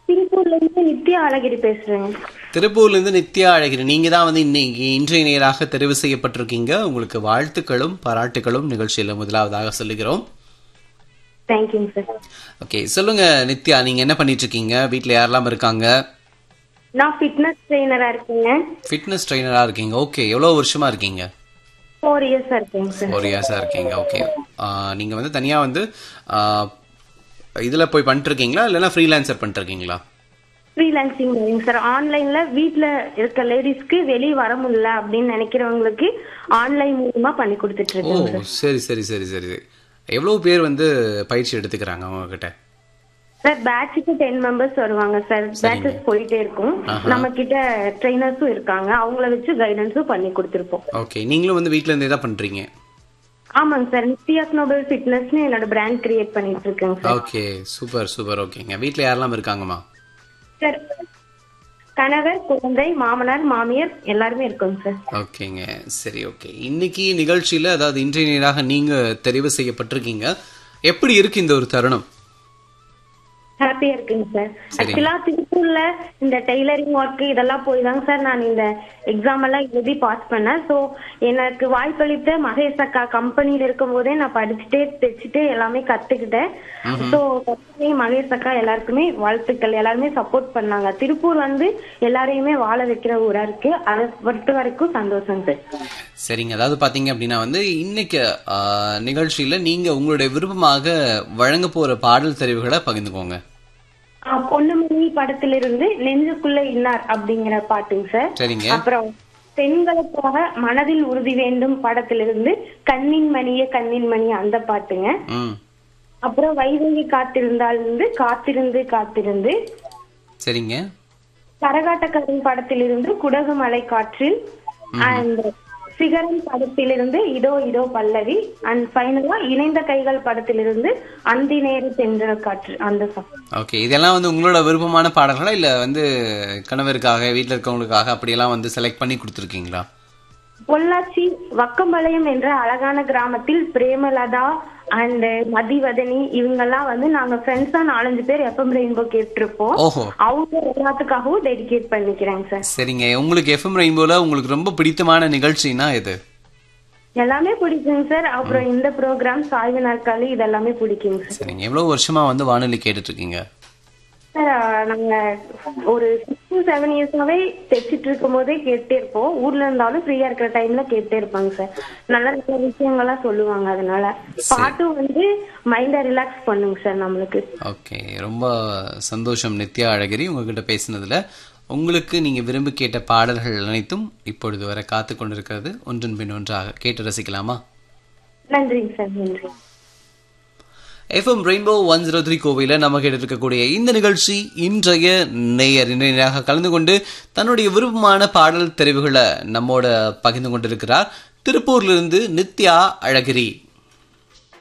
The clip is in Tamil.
திருப்பூர்ல இருந்து நித்யா அழகிரி பேசுறேங்க திருப்பூர்ல இருந்து நித்யா அழகிரி நீங்க தான் வந்து இன்னைக்கு இன்றைய நேராக தெரிவு செய்யப்பட்டிருக்கீங்க உங்களுக்கு வாழ்த்துக்களும் பாராட்டுகளும் நிகழ்ச்சியில முதலாவதாக சொல்லுகிறோம் தேங்க்யூங்க சார் ஓகே சொல்லுங்க நித்யா நீங்க என்ன பண்ணிட்டு இருக்கீங்க வீட்ல யாரெல்லாம் இருக்காங்க நான் ஃபிட்னஸ் ட்ரெயினரா இருக்கேங்க ஃபிட்னஸ் ட்ரைனரா இருக்கீங்க ஓகே எவ்வளவு வருஷமா இருக்கீங்க ஃபோர் இயர்ஸா இருக்கேங்க சார் ஒரு இயர்ஸா இருக்கீங்க ஓகே நீங்க வந்து தனியா வந்து ஆ, இதுல போய் பண்ணிட்டு இருக்கீங்களா இல்லைன்னா ஃப்ரீலான்சர் பண்ணிட்டு இருக்கீங்களா ஃப்ரீலான்சிங் சார் ஆன்லைன்ல வீட்ல இருக்க லேடிஸ்க்கு வெளிய வர முடியல அப்படின்னு நினைக்கிறவங்களுக்கு ஆன்லைன் மூலமா பண்ணி கொடுத்துட்டு ஓ இருக்கேன் சரி சரி சரி சரி எவ்வளவு பேர் வந்து பயிற்சி எடுத்துக்கிறாங்க உங்ககிட்ட சார் பேட்சுக்கு டென் மெம்பர்ஸ் வருவாங்க சார் பேட்சஸ் போயிட்டே இருக்கும் நம்ம கிட்ட ட்ரெயினர்ஸும் இருக்காங்க அவங்கள வச்சு கைடன்ஸும் பண்ணி கொடுத்துருப்போம் ஓகே நீங்களும் வந்து வீட்ல இருந்தே தான் பண்றீங்க ஆமாங்க சார் நித்யாஸ் நோபல் ஃபிட்னஸ்னு என்னோட பிராண்ட் கிரியேட் பண்ணிட்டு இருக்கேங்க சார் ஓகே சூப்பர் சூப்பர் ஓகேங்க வீட்ல யாரெல்லாம் இருக்காங்கம்மா சார் கணவர் குழந்தை மாமனார் மாமியார் எல்லாருமே இருக்கோங்க சார் ஓகேங்க சரி ஓகே இன்னைக்கு நிகழ்ச்சியில அதாவது இன்றைய நேராக நீங்க தெரிவு செய்யப்பட்டிருக்கீங்க எப்படி இருக்கு இந்த ஒரு தருணம் ஹாப்பியா இருக்குங்க சார் ஆக்சுவலா திருப்பூர்ல இந்த டெய்லரிங் ஒர்க் இதெல்லாம் போய் தாங்க சார் நான் இந்த எக்ஸாம் எல்லாம் எழுதி பாஸ் பண்ணேன் ஸோ எனக்கு வாய்ப்பளித்த மகேஷ் அக்கா கம்பெனில இருக்கும் போதே நான் படிச்சுட்டே தைச்சுட்டு எல்லாமே கத்துக்கிட்டேன் ஸோ கம்பெனி மகேஷ் அக்கா எல்லாருக்குமே வாழ்த்துக்கள் எல்லாருமே சப்போர்ட் பண்ணாங்க திருப்பூர் வந்து எல்லாரையுமே வாழ வைக்கிற ஊரா இருக்கு அதை பொறுத்த வரைக்கும் சந்தோஷம் சார் சரிங்க அதாவது பாத்தீங்க அப்படின்னா வந்து இன்னைக்கு ஆ, நிகழ்ச்சியில நீங்க உங்களுடைய விருப்பமாக வழங்க போற பாடல் தெரிவுகளை பகிர்ந்துக்கோங்க ஆஹ் பொன்னுமணி படத்திலிருந்து நெஞ்சுக்குள்ள இன்னார் அப்படிங்கிற பாட்டுங்க சார் சரிங்க அப்புறம் பெண்களுக்காக மனதில் உறுதி வேண்டும் படத்திலிருந்து கண்ணின் மணிய கண்ணின் மணி அந்த பாட்டுங்க ம் அப்புறம் வைதேகி காத்திருந்தால் இருந்து காத்திருந்து காத்திருந்து சரிங்க கரகாட்டக்காரன் படத்திலிருந்து குடகு மலை காற்றில் அண்ட் சிகரம் படத்திலிருந்து இதோ இதோ பல்லவி அண்ட் ஃபைனலா இணைந்த கைகள் படத்திலிருந்து அந்தி நேர தென்றல் காற்று அந்த சாங் ஓகே இதெல்லாம் வந்து உங்களோட விருப்பமான பாடல்களா இல்ல வந்து கணவருக்காக வீட்ல இருக்கவங்களுக்காக அப்படியெல்லாம் வந்து செலக்ட் பண்ணி கொடுத்துருக்கீங்களா பொள்ளாச்சி வக்கம்பாளையம் என்ற அழகான கிராமத்தில் பிரேமலதா அண்ட் மதிவதனி இவங்கெல்லாம் வந்து நாங்க ஃப்ரெண்ட்ஸா நாலஞ்சு பேர் எஃப்எம் ரெயின்போ கேட்டிருப்போம் ஓஹோ அவங்க எல்லாத்துக்காகவும் டெடிகேட் பண்ணிக்கிறேங்க சார் சரிங்க உங்களுக்கு எஃப்எம் ரெயின்போல உங்களுக்கு ரொம்ப பிடித்தமான நிகழ்ச்சினா எது எல்லாமே பிடிக்குங்க சார் அப்புறம் இந்த ப்ரோக்ராம் சாய்வு நாற்காலி இதெல்லாமே பிடிக்குங்க சார் சரிங்க எவ்வளவு வருஷமா வந்து வானொலி கேட்டுட்டு இருக்கீங்க சார் நாங்க ஒரு சிக்ஸ் டு செவன் இயர்ஸாவே தைச்சிட்டு இருக்கும் போதே கேட்டே இருப்போம் ஊர்ல இருந்தாலும் ஃப்ரீயா இருக்கிற டைம்ல கேட்டே இருப்பாங்க சார் நல்ல நல்ல விஷயங்கள்லாம் சொல்லுவாங்க அதனால பாட்டும் வந்து மைண்ட ரிலாக்ஸ் பண்ணுங்க சார் நம்மளுக்கு ஓகே ரொம்ப சந்தோஷம் நித்யா அழகிரி உங்ககிட்ட பேசினதுல உங்களுக்கு நீங்க விரும்பி கேட்ட பாடல்கள் அனைத்தும் இப்பொழுது வரை காத்து கொண்டிருக்கிறது ஒன்றன் பின் ஒன்றாக கேட்டு ரசிக்கலாமா நன்றிங்க சார் நன்றி FM rainbow one zero three கோவையில் நம்ம கேட்டு இருக்கக்கூடிய இந்த நிகழ்ச்சி இன்றைய நேயர் இன்றைய நேராக கலந்து கொண்டு தன்னுடைய விருப்பமான பாடல் தெரிவுகளை நம்மோட பகிர்ந்து கொண்டிருக்கிறார் திருப்பூர்லிருந்து நித்யா அழகிரி